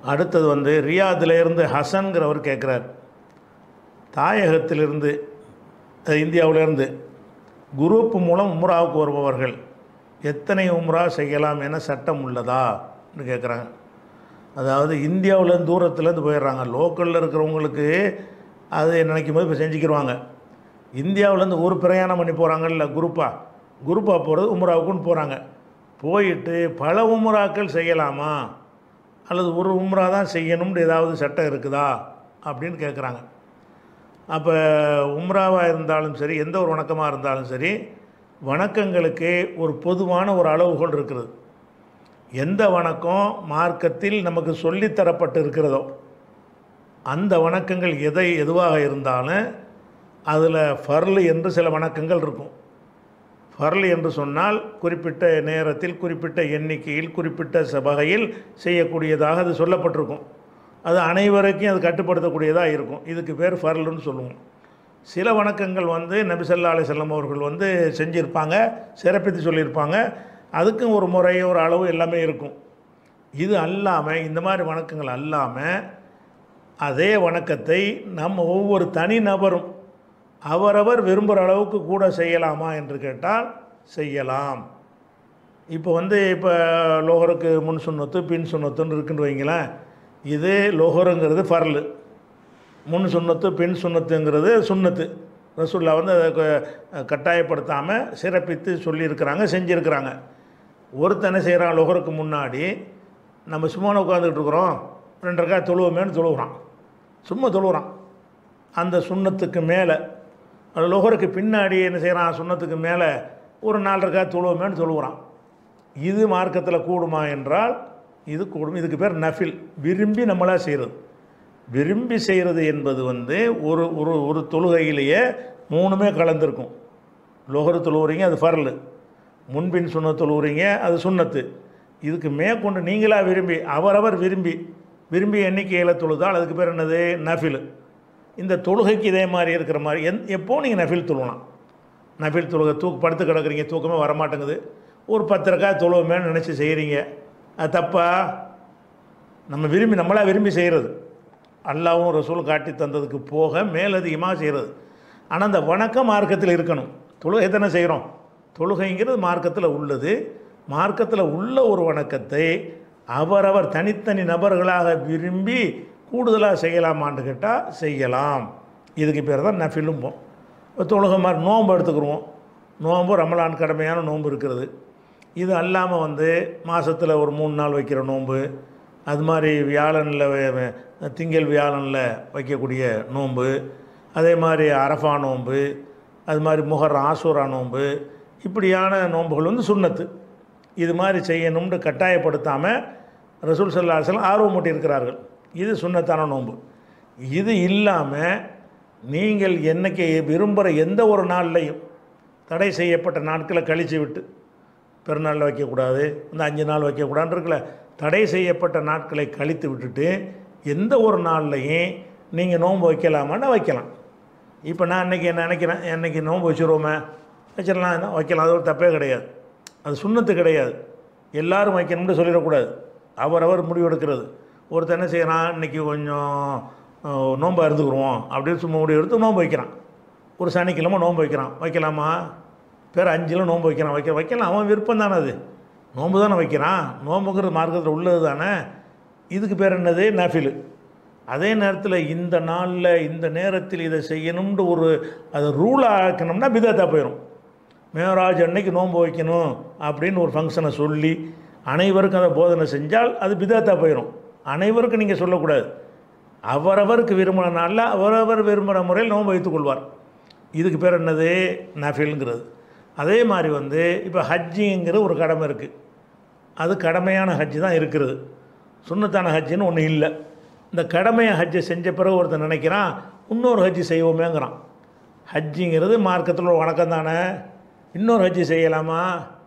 அடுத்தது வந்து ரியாதிலிருந்து ஹசன்கிறவர் கேட்குறார் தாயகத்திலிருந்து அஹ், இந்தியாவிலிருந்து குரூப் மூலம் உம்ராவுக்கு வருபவர்கள் எத்தனை உம்ரா செய்யலாம் என சட்டம் உள்ளதா என்று கேட்குறாங்க அதாவது இந்தியாவில் தூரத்துலேருந்து போயிடுறாங்க லோக்கலில் இருக்கிறவங்களுக்கு அது நினைக்கும் போது இப்போ செஞ்சுக்கிருவாங்க இந்தியாவிலேருந்து ஒரு பிரயாணம் பண்ணி போகிறாங்கல்ல குரூப்பாக குரூப்பாக போகிறது உம்ராவுக்குன்னு போகிறாங்க போயிட்டு பல உம்ராக்கள் செய்யலாமா அல்லது ஒரு உம்ரா தான் செய்யணும்னு ஏதாவது சட்டம் இருக்குதா அப்படின்னு கேட்குறாங்க அப்போ உம்ராவாக இருந்தாலும் சரி எந்த ஒரு வணக்கமாக இருந்தாலும் சரி வணக்கங்களுக்கு ஒரு பொதுவான ஒரு அளவுகோல் இருக்கிறது எந்த வணக்கம் மார்க்கத்தில் நமக்கு சொல்லித்தரப்பட்டு இருக்கிறதோ அந்த வணக்கங்கள் எதை எதுவாக இருந்தாலும் அதில் ஃபர்லு என்று சில வணக்கங்கள் இருக்கும் ஃபர்லு என்று சொன்னால் குறிப்பிட்ட நேரத்தில் குறிப்பிட்ட எண்ணிக்கையில் குறிப்பிட்ட ச- வகையில் செய்யக்கூடியதாக அது சொல்லப்பட்டிருக்கும் அது அனைவருக்கும் அது கட்டுப்படுத்தக்கூடியதாக இருக்கும் இதுக்கு பேர் ஃபர்லுன்னு சொல்லுவோம் சில வணக்கங்கள் வந்து நபி ஸல்லல்லாஹு அலைஹி வஸல்லம் அவர்கள் வந்து செஞ்சுருப்பாங்க சிறப்பித்து சொல்லியிருப்பாங்க அதுக்கும் ஒரு முறை ஒரு அளவு எல்லாமே இருக்கும் இது அல்லாமல் இந்த மாதிரி வணக்கங்கள் அல்லாமல் அதே வணக்கத்தை நம்ம ஒவ்வொரு தனி நபரும் அவரவர் விரும்புகிற அளவுக்கு கூட செய்யலாமா என்று கேட்டால் செய்யலாம் இப்போ வந்து இப்போ லோகருக்கு முன் சுண்ணத்து பின் சுண்ணத்துன்னு இருக்குன்னு வைங்களேன் இது லோகருங்கிறது ஃபர்லு முன் சுண்ணத்து பின் சுண்ணத்துங்கிறது சுண்ணத்து ரசுல்லா வந்து அதை க- கட்டாயப்படுத்தாமல் சிறப்பித்து சொல்லியிருக்கிறாங்க செஞ்சுருக்கிறாங்க ஒருத்தனை செய்கிறான் லொஹருக்கு முன்னாடி நம்ம சும்மா உட்காந்துக்கிட்டு இருக்கிறோம் ரெண்டு ரக்கா தொழுவோமேன்னு தொழுகிறான் சும்மா தொழுகிறான் அந்த சுண்ணத்துக்கு மேலே அது லொஹருக்கு பின்னாடி என்ன செய்கிறான் சுண்ணத்துக்கு மேலே ஒரு நாலு ரக்கா தொழுவோமேன்னு தொழுகிறான் இது மார்க்கத்தில் கூடுமா என்றால் இது கூடும் இதுக்கு பேர் நஃபில் விரும்பி நம்மளா செய்கிறது விரும்பி செய்கிறது என்பது வந்து ஒரு ஒரு ஒரு தொழுகையிலேயே மூணுமே கலந்துருக்கும் லொஹரு தொழுவுறீங்க அது ஃபர்லு முன்பின் சுண்ண தொழுவுறீங்க அது சுண்ணத்து இதுக்கு மேற்கொண்டு நீங்களாக விரும்பி அவரவர் விரும்பி விரும்பி எண்ணிக்கையில் தொழுதால் அதுக்கு பேர் என்னது நஃபில் இந்த தொழுகைக்கு இதே மாதிரி இருக்கிற மாதிரி எந் எப்போ நீங்கள் நஃபில் தொழுவலாம் நஃபில் தொழுகை தூக்கு படுத்து கிடக்குறீங்க தூக்கமே வரமாட்டேங்குது ஒரு பத்து ரக்காய் தொழுவோமேன்னு நினச்சி செய்கிறீங்க அது தப்பா நம்ம விரும்பி நம்மளா விரும்பி செய்கிறது அல்லாவும் ரசூல் காட்டி தந்ததுக்கு போக மேலதிகமாக செய்கிறது ஆனால் அந்த வணக்கம் மார்க்கத்தில் இருக்கணும் தொழுகை தானே செய்கிறோம் தொழுகைங்கிறது மார்க்கத்தில் உள்ளது மார்க்கத்தில் உள்ள ஒரு வணக்கத்தை அவரவர் தனித்தனி நபர்களாக விரும்பி கூடுதலாக செய்யலாமான்னு கேட்டால் செய்யலாம் இதுக்கு பேர் தான் நஃபிலும்போம் இப்போ தொழுகை மாதிரி நோன்பு எடுத்துக்கிருவோம் நோன்பு ரமலான் கடமையான நோன்பு இருக்கிறது இது அல்லாமல் வந்து மாதத்தில் ஒரு மூணு நாள் வைக்கிற நோன்பு அது மாதிரி வியாழனில் வே- வே- திங்கள் வியாழனில் வைக்கக்கூடிய நோன்பு அதே மாதிரி அரஃபா நோன்பு அது மாதிரி முகர் ஆசூரா நோன்பு இப்படியான நோன்புகள் வந்து சுண்ணத்து இது மாதிரி செய்யணும்னு கட்டாயப்படுத்தாமல் ரசூல் சல்லா அலுவலம் ஆர்வம் இருக்கிறார்கள் இது சுண்ணத்தான நோன்பு இது இல்லாமல் நீங்கள் என்னைக்கு விரும்புகிற எந்த ஒரு நாள்லையும் தடை செய்யப்பட்ட நாட்களை கழித்து விட்டு பெருநாளில் வைக்கக்கூடாது இந்த அஞ்சு நாள் வைக்கக்கூடாதுன்னு இருக்குல்ல தடை செய்யப்பட்ட நாட்களை கழித்து விட்டுட்டு எந்த ஒரு நாள்லையும் நீங்கள் நோன்பு வைக்கலாமான்னா வைக்கலாம் இப்போ நான் அன்றைக்கி என்ன நினைக்கிறேன் என்னைக்கு நோன்பு வச்சுருவோமே வச்சிடலாம் என்ன வைக்கலாம் அது ஒரு தப்பே கிடையாது அது சுண்ணத்து கிடையாது எல்லாரும் வைக்கணும்னு சொல்லிடக்கூடாது அவரவர் முடிவெடுக்கிறது ஒருத்தர் என்ன செய்யறான் இன்றைக்கி கொஞ்சம் அஹ், நோன்பை இருந்துக்குருவோம் அப்படின்னு சும்மா முடிவு எடுத்து நோன்பு வைக்கிறான் ஒரு சனிக்கிழமை நோன்பு வைக்கிறான் வைக்கலாமா பேர் அஞ்சில் நோன்பு வைக்கிறான் வைக்க வைக்கலாம் அவன் விருப்பம் தானே அது நோன்பு தானே வைக்கிறான் நோன்புங்கிறது மார்க்கத்தில் உள்ளது தானே இதுக்கு பேர் என்னது நஃபிலு அதே நேரத்தில் இந்த நாளில் இந்த நேரத்தில் இதை செய்யணும்னு ஒரு அதை ரூலாக ஆக்கணும்னா பிதத்தா போயிடும் மேராஜ் அன்னைக்கு நோன்பு வைக்கணும் அப்படின்னு ஒரு ஃபங்க்ஷனை சொல்லி அனைவருக்கும் அதை போதனை செஞ்சால் அது பிதத்தா போயிடும் அனைவருக்கும் நீங்கள் சொல்லக்கூடாது அவரவருக்கு விரும்பின நாளில் அவரவர் விரும்புகிற முறையில் நோன்பு வைத்துக் கொள்வார் இதுக்கு பேர் என்னது நஃபில்ங்கிறது அதே மாதிரி வந்து இப்போ ஹஜ்ஜிங்கிற ஒரு கடமை இருக்குது அது கடமையான ஹஜ்ஜு தான் இருக்கிறது சுன்னத்தான ஹஜ்ஜுன்னு ஒன்று இல்லை இந்த கடமையை ஹஜ்ஜை செஞ்ச பிறகு ஒருத்தன் நினைக்கிறான் இன்னொரு ஹஜ்ஜு செய்வோமேங்கிறான் ஹஜ்ஜிங்கிறது மார்க்கத்தில் ஒரு வணக்கம் தானே இன்னொரு ஹஜ்ஜு செய்யலாமா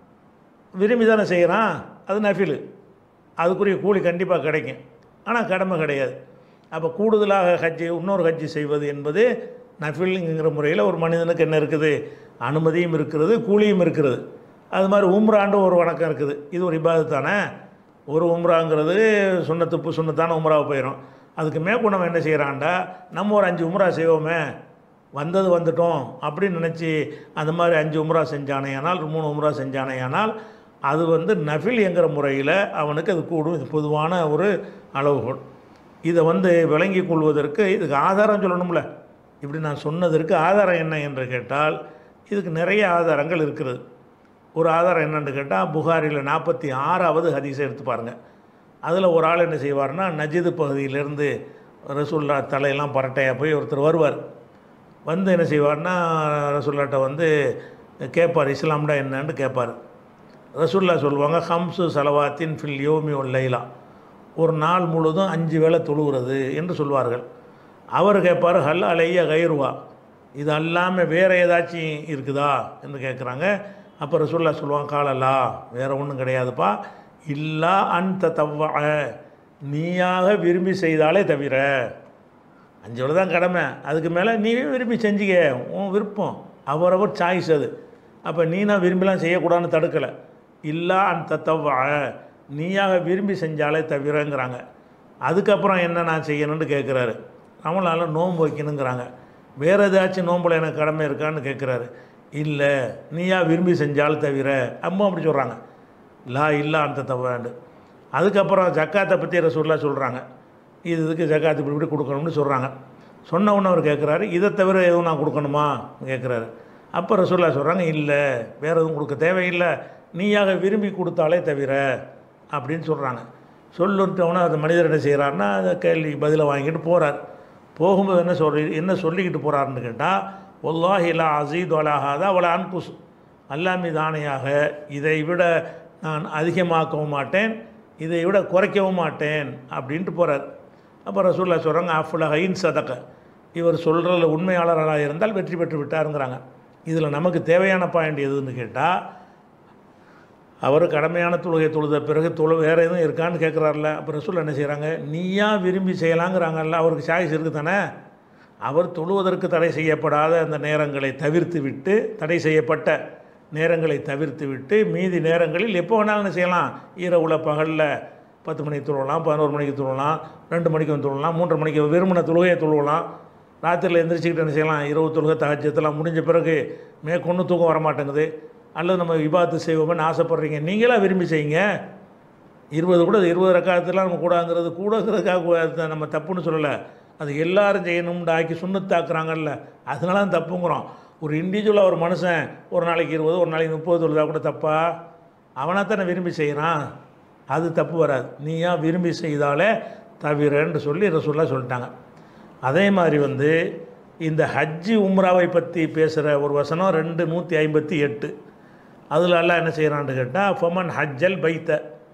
விரும்பி தானே செய்கிறான் அது நஃபிலு அதுக்குரிய கூலி கண்டிப்பாக கிடைக்கும் ஆனால் கடமை கிடையாது அப்போ கூடுதலாக ஹஜ்ஜு இன்னொரு ஹஜ்ஜு செய்வது என்பது நஃபில்ங்கிற முறையில் ஒரு மனிதனுக்கு என்ன இருக்குது அனுமதியும் இருக்கிறது கூலியும் இருக்கிறது அது மாதிரி உம்ராண்டு ஒரு வணக்கம் இருக்குது இது ஒரு இபாதத் தானே ஒரு உம்ராங்கிறது சுண்ணத்துப்பு சுண்ணத்தான உம்ராவை போயிடும் அதுக்கு மேற்கொண்டு நம்ம என்ன செய்கிறான்டா நம்ம ஒரு அஞ்சு உம்ரா செய்வோமே வந்தது வந்துட்டோம் அப்படின்னு நினச்சி அந்த மாதிரி அஞ்சு உம்ரா செஞ்சானேயானால் மூணு உம்ரா செஞ்சானேயானால் அது வந்து நஃபில் என்கிற முறையில் அவனுக்கு அது கூடும் இது பொதுவான ஒரு அளவுகோல் இதை வந்து விளங்கி கொள்வதற்கு இதுக்கு ஆதாரம் சொல்லணும்ல இப்படி நான் சொன்னதற்கு ஆதாரம் என்ன என்று கேட்டால் இதுக்கு நிறைய ஆதாரங்கள் இருக்கிறது ஒரு ஆதாரம் என்னன்னு கேட்டால் புகாரில் நாற்பத்தி ஆறாவது ஹதீஸை எடுத்து பாருங்கள் அதில் ஒரு ஆள் என்ன செய்வார்னா நஜிது பகுதியிலேருந்து ரசூல்லா தலையெல்லாம் பரட்டையாக போய் ஒருத்தர் வருவார் வந்து என்ன செய்வார்னா ரசூல்லாட்ட வந்து கேட்பார் இஸ்லாம்டா என்னன்னு கேட்பார் ரசூல்லா சொல்லுவாங்க ஹம்சு சலவாத்தின் ஃபில் யோமி ஒல் லைலா ஒரு நாள் முழுதும் அஞ்சு வேளை தொழுகிறது என்று சொல்வார்கள் அவர் கேட்பார் ஹல் அலைய கைருவா இது அல்லாமல் வேறு ஏதாச்சும் இருக்குதா என்று கேட்குறாங்க அப்போ ரசூல்லா சொல்லுவாங்க காலலா வேறு ஒன்றும் கிடையாதுப்பா இல்லா அந்த தவ்வ நீயாக விரும்பி செய்தாலே தவிர அஞ்சு தான் கடமை அதுக்கு மேலே நீவே விரும்பி செஞ்சுக்க உன் விருப்பம் அவரவர் சாய்ஸ் அது அப்போ நீ நான் விரும்பிலாம் செய்யக்கூடாதுன்னு தடுக்கலை இல்லா அந்த தவ்வ நீயாக விரும்பி செஞ்சாலே தவிரங்கிறாங்க அதுக்கப்புறம் என்ன நான் செய்யணும்னு கேட்குறாரு நம்மளால் நோன்பு வைக்கணுங்கிறாங்க வேறு ஏதாச்சும் நோம்பில் எனக்கு கடமை இருக்கான்னு கேட்குறாரு இல்லை நீயா விரும்பி செஞ்சால் தவிர அம்மா அப்படி சொல்கிறாங்க லா இல்லா அந்த தவாண்டு அதுக்கப்புறம் ஜக்காத்தை பற்றி ரசூல்லா சொல்கிறாங்க இது இதுக்கு ஜக்காத்து இப்படி இப்படி கொடுக்கணும்னு சொல்கிறாங்க சொன்ன உடனே அவர் கேட்குறாரு இதை தவிர எதுவும் நான் கொடுக்கணுமா கேட்குறாரு அப்போ ரசூல்லா சொல்கிறாங்க இல்லை வேறு எதுவும் கொடுக்க தேவையில்லை நீயாக விரும்பி கொடுத்தாலே தவிர அப்படின்னு சொல்கிறாங்க சொல்லிட்டவொன்னே அந்த மனிதர் என்ன செய்கிறாருன்னா அந்த கேள்வி பதிலை வாங்கிட்டு போகிறார் போகும்போது என்ன சொல்லி என்ன சொல்லிக்கிட்டு போகிறாருன்னு கேட்டால் ஒல்லாஹி லா அசீத் வலாகாதா அவளை அன்புஸ் அல்லாமி தானையாக இதை விட நான் அதிகமாக்கவும் மாட்டேன் இதை விட குறைக்கவும் மாட்டேன் அப்படின்ட்டு போகிறார் அப்போ ரசூல்லா சொல்கிறாங்க அஃபுல ஹைன் சதக்க இவர் சொல்கிறதுல உண்மையாளராக இருந்தால் வெற்றி பெற்று விட்டாருங்கிறாங்க இதில் நமக்கு தேவையான பாயிண்ட் எதுன்னு கேட்டால் அவர் கடமையான தொழுகை தொழுத பிறகு தொழு வேறு எதுவும் இருக்கான்னு கேட்குறாருல அப்போ ரசூல் என்ன செய்கிறாங்க நீயா விரும்பி செய்யலாங்கிறாங்கல்ல அவருக்கு சாய்ஸ் இருக்குது தானே அவர் தொழுவதற்கு தடை செய்யப்படாத அந்த நேரங்களை தவிர்த்து விட்டு தடை செய்யப்பட்ட நேரங்களை தவிர்த்து விட்டு மீதி நேரங்களில் எப்போ வேணாலும் என்ன செய்யலாம் இரவுல பகலில் பத்து மணிக்கு தொழுவலாம் பதினோரு மணிக்கு தொழுவலாம் ரெண்டு மணிக்கு வந்து தொழுவலாம் மூன்றரை மணிக்கு வெறுமன தொழுகையை தொழுவலாம் ராத்திரியில் எந்திரிச்சிக்கிட்டு என்ன செய்யலாம் இரவு தொழுகை தகச்சத்தெல்லாம் முடிஞ்ச பிறகு மேற்கொண்டு தூக்கம் வர மாட்டேங்குது அல்லது நம்ம விவாதத்து செய்வோம்னு ஆசைப்பட்றீங்க நீங்களா விரும்பி செய்யுங்க இருபது கூட இருபது ரக்காயத்தெல்லாம் நம்ம கூடாங்கிறது கூடங்கிறதுக்காக நம்ம தப்புன்னு சொல்லலை அது எல்லாரும் செய்யணும்னு ஆக்கி சுண்ணத்தாக்குறாங்கல்ல அதனால தான் தப்புங்கிறோம் ஒரு இண்டிவிஜுவலாக ஒரு மனுஷன் ஒரு நாளைக்கு இருபது ஒரு நாளைக்கு முப்பது தொழுதா கூட தப்பா அவனாக தானே விரும்பி செய்கிறான் அது தப்பு வராது நீயா விரும்பி செய்தாலே தவிரன்னு சொல்லி ரசூல்லா சொல்லிட்டாங்க அதே மாதிரி வந்து இந்த ஹஜ்ஜி உம்ராவை பற்றி பேசுகிற ஒரு வசனம் ரெண்டு நூற்றி ஐம்பத்தி எட்டு அதில் எல்லாம் என்ன செய்கிறான்னு கேட்டால் ஃபமன் ஹஜ்ஜல் பைத்த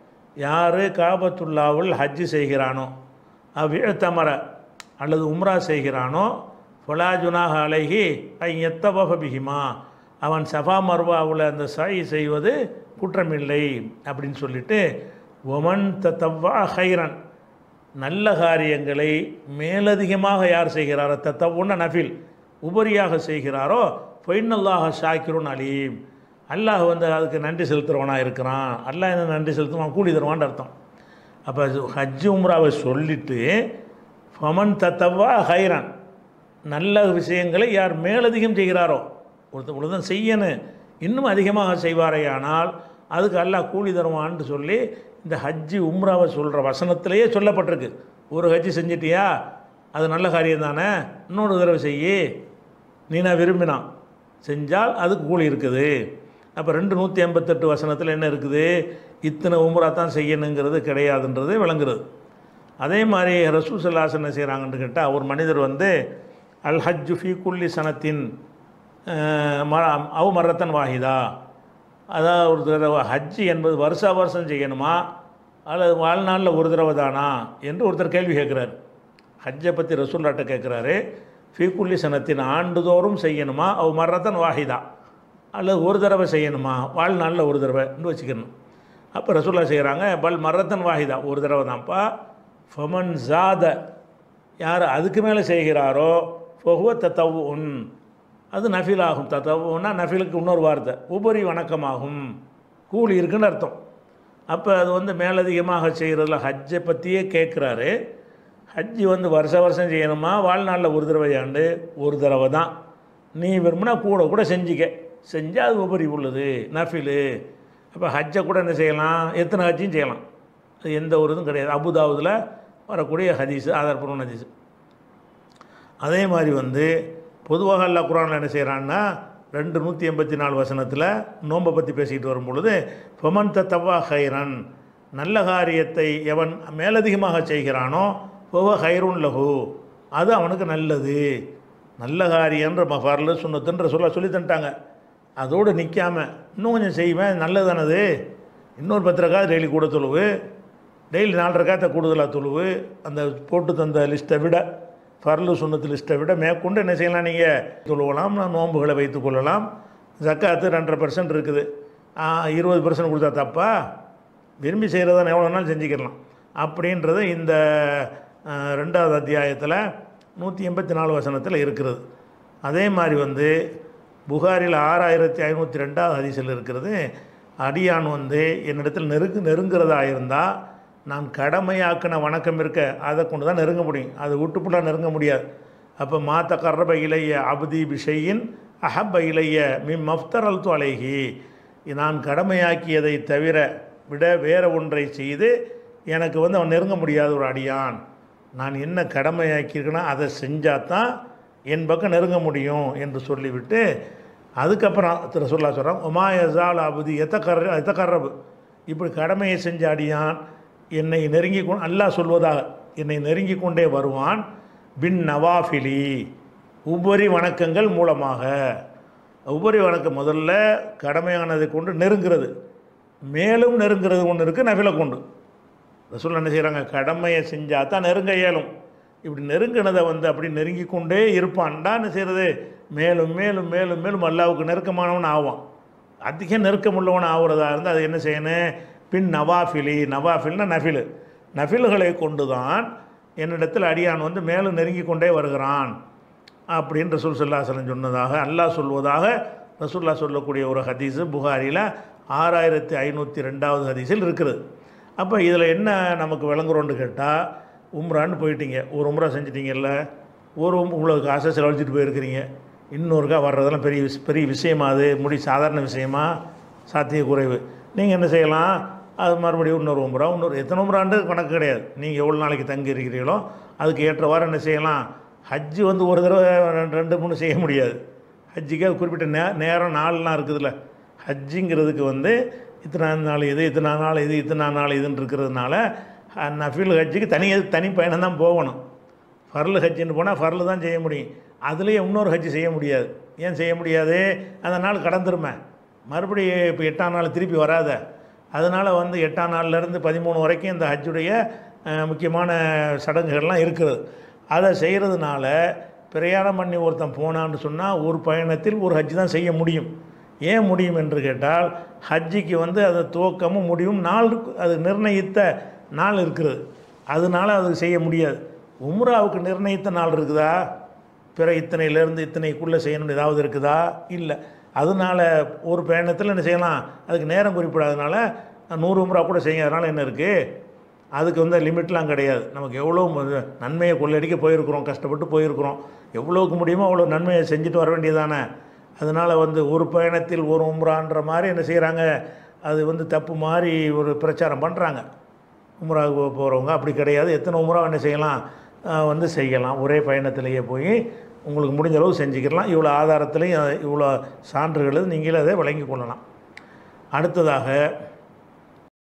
யார் காபத்துல்லாவில் ஹஜ்ஜு செய்கிறானோ அவ்விழத்தமர அல்லது உம்ரா செய்கிறானோ ஃபொலாஜுனாக அழகி ஐ எத்தவக பிகிமா அவன் சஃபா மர்வாவில் அந்த சாய் செய்வது குற்றமில்லை அப்படின்னு சொல்லிட்டு ஒமன் தத்தவ்வா ஹைரன் நல்ல காரியங்களை மேலதிகமாக யார் செய்கிறாரோ தத்தவுன்ன நஃபில் உபரியாக செய்கிறாரோ பொய்னல்லாக ஷாக்கிருன் அலீம் அல்லாஹ் வந்து அதுக்கு நன்றி செலுத்துகிறவனாக இருக்கிறான் அல்லாஹ் என்ன நன்றி செலுத்துவான் கூலி தருவான்னு அர்த்தம் அப்போ ஹஜ் உம்ராவை சொல்லிட்டு ஃபமன் தத்தவா ஹைரான் நல்ல விஷயங்களை யார் மேலதிகம் செய்கிறாரோ ஒருத்தர் ஒருத்தன் செய்யணும் இன்னும் அதிகமாக செய்வாரேயானால் அதுக்கு அல்லாஹ் கூலி தருவான்னு சொல்லி இந்த ஹஜ்ஜி உம்ராவை சொல்கிற வசனத்திலேயே சொல்லப்பட்டிருக்கு ஒரு ஹஜ்ஜி செஞ்சிட்டியா அது நல்ல காரியம் தானே இன்னொரு தடவை செய்யி நீ நான் விரும்பினான் செஞ்சால் அதுக்கு கூலி இருக்குது அப்போ ரெண்டு நூற்றி எண்பத்தெட்டு வசனத்தில் என்ன இருக்குது இத்தனை உம்ரா தான் செய்யணுங்கிறது கிடையாதுன்றது விளங்குறது அதே மாதிரி ரசூசல்லாஸ் என்ன செய்கிறாங்கன்னு கேட்டால் ஒரு மனிதர் வந்து அல் ஹஜ்ஜு ஃபி குல்லி சனத்தின் மர அவ் மரத்தன் வாஹிதா அதாவது ஒரு தடவை ஹஜ்ஜி என்பது வருஷா வருஷம் செய்யணுமா அல்லது வாழ்நாளில் ஒரு தடவை தானா என்று ஒருத்தர் கேள்வி கேட்குறாரு ஹஜ்ஜை பற்றி ரசூல்லாட்ட கேட்குறாரு ஃபீக்குல்லி சனத்தின் ஆண்டுதோறும் செய்யணுமா அவ் மரத்தன் வாஹிதா அல்லது ஒரு தடவை செய்யணுமா வாழ்நாளில் ஒரு தடவைன்னு வச்சுக்கணும் அப்போ ரசூல்லா செய்கிறாங்க பல் மரத்தன் வாஹிதா ஒரு தடவை தான்ப்பா ஃபமன் ஜாத யார் அதுக்கு மேலே செய்கிறாரோ ஃபஹுவ தத்தவு உன் அது நஃபில் ஆகும் தத்தவுன்னா நஃபிலுக்கு இன்னொரு வார்த்தை உபரி வணக்கமாகும் கூலி இருக்குன்னு அர்த்தம் அப்போ அது வந்து மேலதிகமாக செய்கிறதுல ஹஜ்ஜை பற்றியே கேட்குறாரு ஹஜ்ஜி வந்து வருஷ வருஷம் செய்யணுமா வாழ்நாளில் ஒரு தடவை ஆண்டு ஒரு தடவை தான் நீ விரும்பினா கூட கூட செஞ்சுக்க செஞ்சால் அது உபரி உள்ளது நஃபிலு அப்போ ஹஜ்ஜை கூட என்ன செய்யலாம் எத்தனை ஹஜ்ஜையும் செய்யலாம் அது எந்த ஒரு இதுவும் கிடையாது அபுதாபுதில் வரக்கூடிய ஹதீஸ் ஆதாரப்பூர்வ ஹதீஸ் அதே மாதிரி வந்து பொதுவாக அல்லா குரானில் என்ன செய்கிறான்னா ரெண்டு நூற்றி எண்பத்தி நாலு வசனத்தில் நோன்பை பற்றி பேசிக்கிட்டு வரும் பொழுது ஃபமன் தத்தவா ஹைரன் நல்ல காரியத்தை எவன் மேலதிகமாக செய்கிறானோ ஒவ ஹைருன் லகு அது அவனுக்கு நல்லது நல்ல காரியன்ற மஃபாரில் சுண்ணத்துன்ற சொல்ல சொல்லி தந்துட்டாங்க அதோடு நிற்காம இன்னும் கொஞ்சம் செய்வேன் நல்லதானது இன்னொரு பத்து ரக்காவது டெய்லி கூட தொழுவு டெய்லி நாலு ரக்காத்த கூடுதலாக தொழுவு அந்த போட்டு தந்த லிஸ்ட்டை விட ஃபர்லு சுண்ணத்து லிஸ்ட்டை விட மேற்கொண்டு என்ன செய்யலாம் நீங்கள் தொழுவலாம் நோன்புகளை வைத்துக் கொள்ளலாம் ஜக்காத்து ரெண்டரை பர்சன்ட் இருக்குது ஆ, இருபது பர்சன்ட் கொடுத்தா தப்பா விரும்பி செய்கிறத எவ்வளோ நாள் செஞ்சுக்கலாம் அப்படின்றது இந்த ஆ, ரெண்டாவது அத்தியாயத்தில் நூற்றி எண்பத்தி நாலு வசனத்தில் இருக்கிறது அதே மாதிரி வந்து புகாரில் ஆறாயிரத்தி ஐநூற்றி ரெண்டாவது ஹதீஸில் இருக்கிறது அடியான் வந்து என்னிடத்தில் நெருங்கு நெருங்குறதா இருந்தால் நான் கடமையாக்கின வணக்கம் இருக்க அதை கொண்டு தான் நெருங்க முடியும் அதை விட்டுப்புலாம் நெருங்க முடியாது அப்போ மாத்த கர்ரப இலைய அபதி பிஷையின் அஹப்ப இலைய மிம் மஃப்தர் அல்து அலைஹி நான் கடமையாக்கியதை தவிர விட வேற ஒன்றை செய்து எனக்கு வந்து அவன் நெருங்க முடியாத ஒரு அடியான் நான் என்ன கடமையாக்கியிருக்கேனோ அதை செஞ்சால் தான் என் பக்கம் நெருங்க முடியும் என்று சொல்லிவிட்டு அதுக்கப்புறம் திரு சொல்லா சொல்கிறான் உமாயசால் அபுதி எத்த கர எத்த கர்ரபு இப்படி கடமையை செஞ்ச அடியான் என்னை நெருங்கி கொ அல்லாஹ் சொல்வதாக என்னை நெருங்கி கொண்டே வருவான் பின் நவாஃபிலி உபரி வணக்கங்கள் மூலமாக உபரி வணக்கம் முதல்ல கடமையானதை கொண்டு நெருங்கிறது மேலும் நெருங்கிறது ஒன்று இருக்குது நபிலை கொண்டு ரசூல் என்ன செய்கிறாங்க கடமையை செஞ்சால் தான் நெருங்க இயலும் இப்படி நெருங்கினதை வந்து அப்படி நெருங்கி கொண்டே இருப்பான்டா என்ன செய்கிறது மேலும் மேலும் மேலும் மேலும் அல்லாவுக்கு நெருக்கமானவன் ஆவான் அதிக நெருக்கமுள்ளவன் ஆகுறதா இருந்தால் அது என்ன செய்யணும் பின் நவாஃபிலி நவாஃபில்னா நஃபிலு நஃபில்களை கொண்டு தான் என்னிடத்தில் அடியான் வந்து மேலும் நெருங்கி கொண்டே வருகிறான் அப்படின்னு ரசூல் சல்லாஹலம் சொன்னதாக அல்லாஹ் சொல்வதாக ரசூல்லா சொல்லக்கூடிய ஒரு ஹதீஸு புகாரியில் ஆறாயிரத்தி ஐநூற்றி ரெண்டாவது ஹதீஸில் இருக்குது அப்போ இதில் என்ன நமக்கு விளங்குறோன்னு கேட்டால் உம்ரான்னு போயிட்டீங்க ஒரு உம்ரா செஞ்சிட்டீங்கல்ல ஒரு உம்- உங்களுக்கு காசை செலவழிச்சிட்டு போயிருக்கிறீங்க இன்னொருக்கா வர்றதெல்லாம் பெரிய விஷ பெரிய விஷயமா அது முடி சாதாரண விஷயமா சாத்திய குறைவு நீங்கள் என்ன செய்யலாம் அது மறுபடியும் இன்னொரு உம்ரா இன்னொரு எத்தனை உம்ராண்டு கணக்கு கிடையாது நீங்கள் எவ்வளோ நாளைக்கு தங்கி இருக்கிறீங்களோ அதுக்கு ஏற்றவாறு என்ன செய்யலாம் ஹஜ்ஜு வந்து ஒரு தடவை ரெண்டு- ரெண்டு மூணு செய்ய முடியாது ஹஜ்ஜுக்கு அது குறிப்பிட்ட நே நேரம் நாள்லாம் இருக்குதுல்ல ஹஜ்ஜுங்கிறதுக்கு வந்து இத்தனை நாள் இது இத்தனை நாள் இது இத்தனை நாள் இதுன்னு இருக்கிறதுனால அஹ், நஃபில் ஹஜ்ஜுக்கு தனி தனி பயணம் தான் போகணும் ஃபர்லு ஹஜ்ஜுன்னு போனால் ஃபர்லு தான் செய்ய முடியும் அதுலேயே இன்னொரு ஹஜ்ஜு செய்ய முடியாது ஏன் செய்ய முடியாது அந்த நாள் கடந்துருமே மறுபடியும் இப்போ எட்டாம் நாள் திருப்பி வராத அதனால் வந்து எட்டாம் நாள்லேருந்து பதிமூணு வரைக்கும் இந்த ஹஜ்ஜுடைய அஹ், முக்கியமான சடங்குகள்லாம் இருக்குது அதை செய்கிறதுனால பிரயாணம் பண்ணி ஒருத்தன் போனான்னு சொன்னால் ஒரு பயணத்தில் ஒரு ஹஜ்ஜு தான் செய்ய முடியும் ஏன் முடியும் என்று கேட்டால் ஹஜ்ஜிக்கு வந்து அது துவக்கமும் முடிவும் நாள் இருக்கு- அது நிர்ணயித்த நாள் இருக்கிறது அதனால அது செய்ய முடியாது உம்ராவுக்கு நிர்ணயித்த நாள் இருக்குதா பிற இத்தனையிலேருந்து இத்தனைக்குள்ளே செய்யணும்னு ஏதாவது இருக்குதா இல்லை அதனால ஒரு பயணத்தில் என்ன செய்யலாம் அதுக்கு நேரம் குறிப்பிடாதனால நூறு உம்ரா கூட செய்ய அதனால் என்ன இருக்குது அதுக்கு வந்து லிமிட்லாம் கிடையாது நமக்கு எவ்வளோ ம- நன்மையை கொள்ளடிக்க போயிருக்கிறோம் கஷ்டப்பட்டு போயிருக்கிறோம் எவ்வளோக்கு முடியுமோ அவ்வளோ நன்மையை செஞ்சுட்டு வர வேண்டியதானே அதனால் வந்து ஒரு பயணத்தில் ஒரு உம்ரான்ற மாதிரி என்ன செய்கிறாங்க அது வந்து தப்பு மாதிரி ஒரு பிரச்சாரம் பண்ணுறாங்க உம்ராவுக்கு போகிறவங்க அப்படி கிடையாது எத்தனை உம்ரா என்ன செய்யலாம் ஆஹ் வந்து செய்யலாம் ஒரே பயணத்திலேயே போய் உங்களுக்கு முடிஞ்ச அளவு செஞ்சுக்கலாம் இவ்வளோ ஆதாரத்துலேயும் இவ்வளோ சான்றுகள் நீங்களே அதை வழங்கி கொள்ளலாம் அடுத்ததாக